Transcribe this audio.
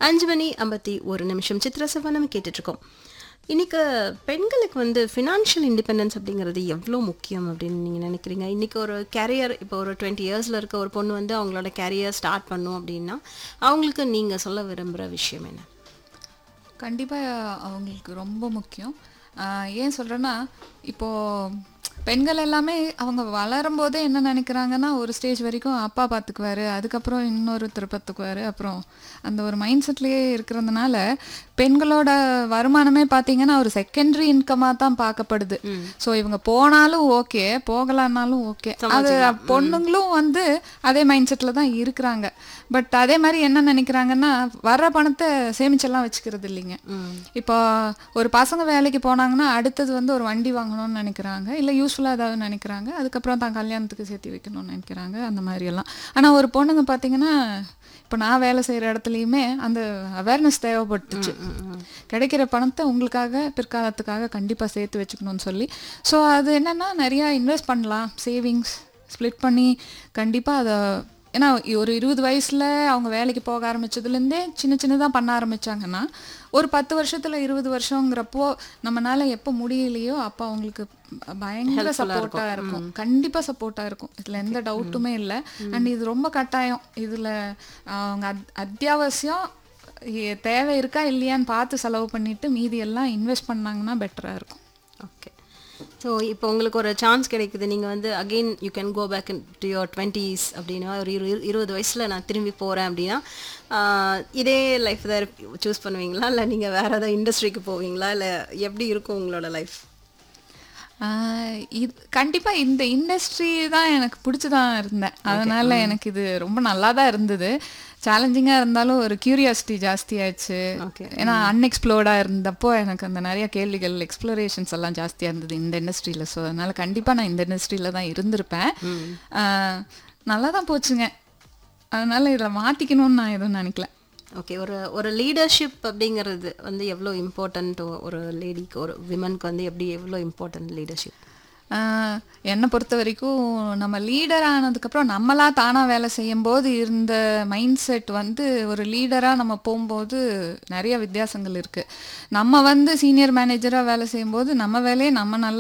அஞ்சு மணி ஐம்பத்தி ஒரு நிமிஷம் சித்திரசபா நம்ம கேட்டுட்ருக்கோம் இன்னைக்கு பெண்களுக்கு வந்து ஃபினான்ஷியல் இண்டிபெண்டன்ஸ் அப்படிங்கிறது எவ்வளோ முக்கியம் அப்படின்னு நீங்கள் நினைக்கிறீங்க இன்றைக்கி ஒரு கேரியர் இப்போ ஒரு டுவெண்ட்டி இயர்ஸில் இருக்க ஒரு பொண்ணு வந்து அவங்களோட கேரியர் ஸ்டார்ட் பண்ணும் அப்படின்னா அவங்களுக்கு நீங்கள் சொல்ல விரும்புகிற விஷயம் என்ன கண்டிப்பாக அவங்களுக்கு ரொம்ப முக்கியம் ஆஹ் ஏன் சொல்கிறேன்னா இப்போது பெண்கள் எல்லாமே அவங்க வளரும்போதே என்ன நினைக்கிறாங்கன்னா ஒரு ஸ்டேஜ் வரைக்கும் அப்பா பார்த்துக்குவாரு அதுக்கப்புறம் இன்னொருத்தர் பார்த்துக்குவாரு அப்புறம் அந்த ஒரு மைண்ட் செட்லேயே இருக்கிறதுனால பெண்களோட வருமானமே பார்த்தீங்கன்னா ஒரு செகண்டரி இன்கமாக தான் பார்க்கப்படுது ஸோ இவங்க போனாலும் ஓகே போகலான்னாலும் ஓகே அது பொண்ணுங்களும் வந்து அதே மைண்ட் செட்டில் தான் இருக்கிறாங்க பட் அதே மாதிரி என்ன நினைக்கிறாங்கன்னா வர்ற பணத்தை சேமிச்செல்லாம் வச்சுக்கிறது இல்லைங்க இப்போ ஒரு பசங்க வேலைக்கு போனாங்கன்னா அடுத்தது வந்து ஒரு வண்டி வாங்கணும்னு நினைக்கிறாங்க இல்லை யூஸ்ஃபுல்லாக ஏதாவது நினைக்கிறாங்க அதுக்கப்புறம் தான் கல்யாணத்துக்கு சேர்த்து வைக்கணும்னு நினைக்கிறாங்க அந்த மாதிரி எல்லாம் ஆனால் ஒரு பொண்ணுங்க பார்த்தீங்கன்னா இப்போ நான் வேலை செய்கிற இடத்துலையுமே அந்த அவேர்னஸ் தேவைப்பட்டுச்சு கிடைக்கிற பணத்தை உங்களுக்காக பிற்காலத்துக்காக கண்டிப்பாக சேர்த்து வச்சுக்கணும்னு சொல்லி ஸோ அது என்னென்னா நிறையா இன்வெஸ்ட் பண்ணலாம் சேவிங்ஸ் ஸ்ப்ளிட் பண்ணி கண்டிப்பாக அதை ஏன்னா ஒரு இருபது வயசில் அவங்க வேலைக்கு போக ஆரம்பிச்சதுலேருந்தே சின்ன சின்னதாக பண்ண ஆரம்பிச்சாங்கன்னா ஒரு பத்து வருஷத்தில் இருபது வருஷங்கிறப்போ நம்மனால எப்போ முடியலையோ அப்போ அவங்களுக்கு பயங்கர சப்போர்ட்டாக இருக்கும் கண்டிப்பாக சப்போர்ட்டாக இருக்கும் இதில் எந்த டவுட்டுமே இல்லை அண்ட் இது ரொம்ப கட்டாயம் இதில் அவங்க அத் அத்தியாவசியம் எ- தேவை இருக்கா இல்லையான்னு பார்த்து செலவு பண்ணிட்டு மீதி எல்லாம் இன்வெஸ்ட் பண்ணாங்கன்னா பெட்டராக இருக்கும் ஓகே ஸோ இப்போ உங்களுக்கு ஒரு சான்ஸ் கிடைக்குது நீங்கள் வந்து again you can go back to your twenties அப்படின்னா ஒரு இரு இருபது வயசில் நான் திரும்பி போகிறேன் அப்படின்னா ஆஹ், இதே லைஃப் தான் சூஸ் பண்ணுவீங்களா இல்லை நீங்கள் வேறு ஏதாவது இண்டஸ்ட்ரிக்கு போவீங்களா இல்லை எப்படி இருக்கும் உங்களோட லைஃப் ஆஹ் இது கண்டிப்பாக இந்த இண்டஸ்ட்ரி தான் எனக்கு பிடிச்சி தான் இருந்தேன் அதனால எனக்கு இது ரொம்ப நல்லா தான் இருந்தது சேலஞ்சிங்காக இருந்தாலும் ஒரு கியூரியாசிட்டி ஜாஸ்தியாச்சு Okay. ஏன்னா அன்எக்ஸ்ப்ளோர்டாக இருந்தப்போ எனக்கு அந்த நிறைய கேள்விகள் எக்ஸ்ப்ளோரேஷன்ஸ் எல்லாம் ஜாஸ்தியாக இருந்தது இந்த இண்டஸ்ட்ரியில் ஸோ அதனால கண்டிப்பாக நான் இந்த இண்டஸ்ட்ரியில் தான் இருந்திருப்பேன் ஆஹ் நல்லா தான் போச்சுங்க அதனால இதில் மாற்றிக்கணும்னு நான் எதுவும் நினைக்கல ஓகே ஒரு ஒரு லீடர்ஷிப் அப்படிங்கிறது வந்து எவ்வளோ இம்பார்ட்டன்ட் ஒரு லேடிக்கு ஒரு விமனுக்கு வந்து எப்படி எவ்வளோ இம்பார்ட்டன்ட் லீடர்ஷிப் ஆஹ் என்னை பொறுத்த வரைக்கும் நம்ம லீடர் ஆனதுக்கப்புறம் நம்மளா தானாக வேலை செய்யும்போது இருந்த மைண்ட் செட் வந்து ஒரு லீடராக நம்ம போகும்போது நிறைய வித்தியாசங்கள் இருக்குது நம்ம வந்து சீனியர் மேனேஜராக வேலை செய்யும்போது நம்ம வேலையை நம்ம நல்லா